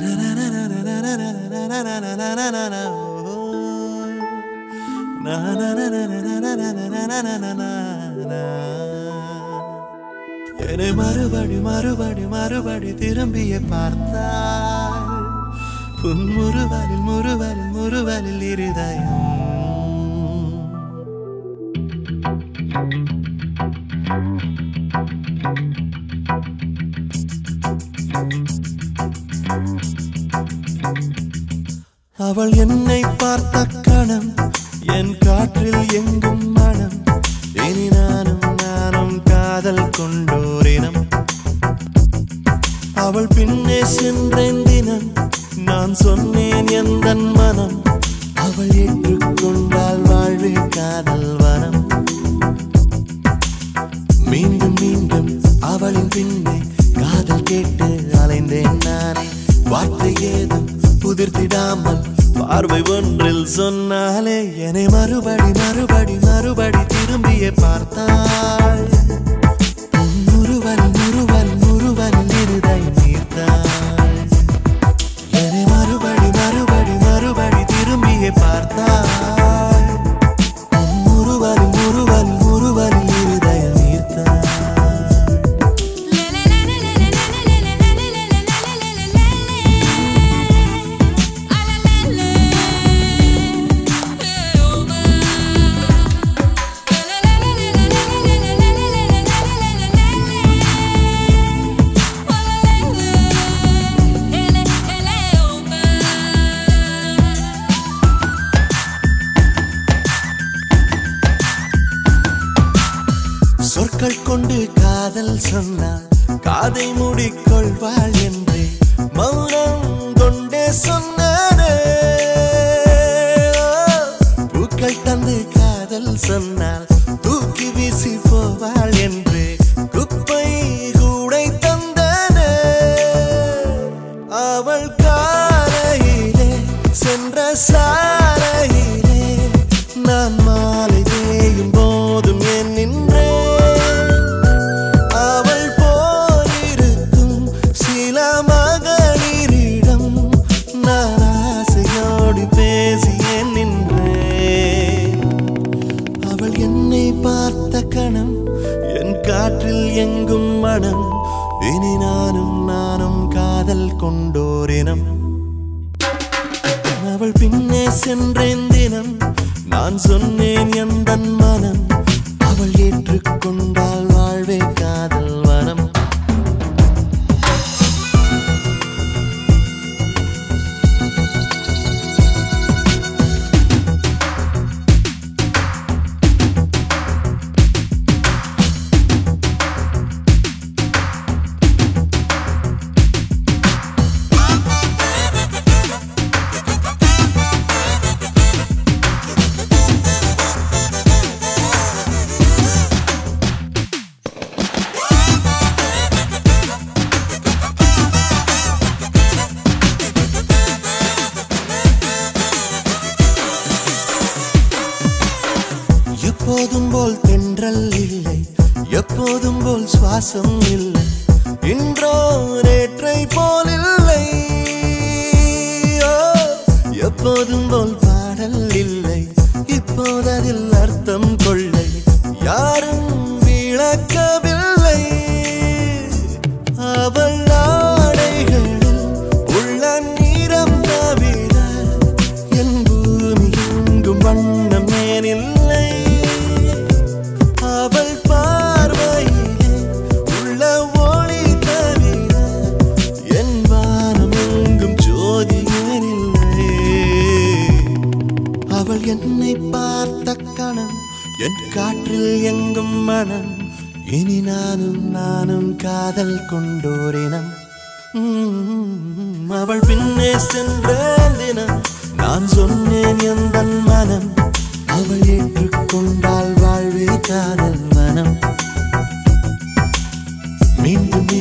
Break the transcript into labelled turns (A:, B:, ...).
A: என்னை மறுபடி மறுபடி மறுபடி திரும்பிய பார்த்தாள் புன் முறுவலில் முறுவலில் முறுவலில் இருதயம் அவள் என்னை பார்த்த கணம் என் காற்றில் எங்கும் மனம் இனி நானும் நானும் காதல் கொண்டோரினம் அவள் பின்னே சென்றேன் தினம் நான் சொன்னேன் எந்த மனம் அவள் ஏற்றுக்கொண்டால் வாழ்வு காதல் வனம் மீண்டும் மீண்டும் அவளின் பின்னே காதல் கேட்டு அலைந்தேன் நானே வார்த்தை ஏதும் புதிர்த்திடாமல் பார்வை ஒன்றில் சொன்னாலே என்னை மறுபடி மறுபடி மறுபடி திரும்பிய பார்த்தாள் முருவல் முருவல் முருவல் இருதை நீர்த்தாள் என்னை மறுபடி மறுபடி மறுபடி திரும்பிய பார்த்தாள் முருவல் முருவல் முருவல் இருதை நீர்த்தாள் சொற்கள் கொண்டு காதல் சொன்னாள் காதை மூடிக்கொள்வாள் என்றே மௌனம் கொண்டே சொன்னானே பூக்கள் தந்து காதல் சொன்னால் தூக்கி வீசி போவாள் என்று குப்பை கூடை தந்தானே அவள் காலையிலே சென்ற சாலையிலே நான் மாலை தேயும் போதும் என் நின்றேன் அவள் போலிருக்கும் சில மகளிரிடம் நான் ஆசையோடு பேசியேன் நின்றேன் அவள் என்னை பார்த்த கணம் என் காற்றில் எங்கும் மனம் இனி நானும் நானும் காதல் கொண்டோரினம் அவள் பின்னே சென்றேன் தினம் நான் சொன்னேன் எந்த மனம் அவள் ஏற்றுக்கொண்டால் வாழ்வே காதல் வனம் எப்போதும் போல் தென்றல் இல்லை எப்போதும் போல் சுவாசம் இல்லை இன்றோ நேற்றை போல் இல்லை ஓ, எப்போதும் போல் பாடல் இல்லை இப்போததில் அர்த்தம் கொள்ளை யாரும் விளக்கவில்லை அவள் ஆடைகளில் உள்ள நிறம் தவிர என் பூமி எங்கும் வண்ணம் ஏன் இல்லை அவள் பார்வையிலே உள்ள ஒளி தவிர என் வானம் எங்கும் ஜோதி ஏன் இல்லை அவள் என்னை பார்த்த கணம் என் காற்றில் எங்கும் மனம் இனி நானும் நானும் காதல் கொண்டோரினம் உம், அவள் பின்னே சென்ற தினம் நான் சொன்னேன் எந்த மனம் அவள் ஏற்றுக்கொண்டால் வாழ்வே காதல் மனம் மீண்டும்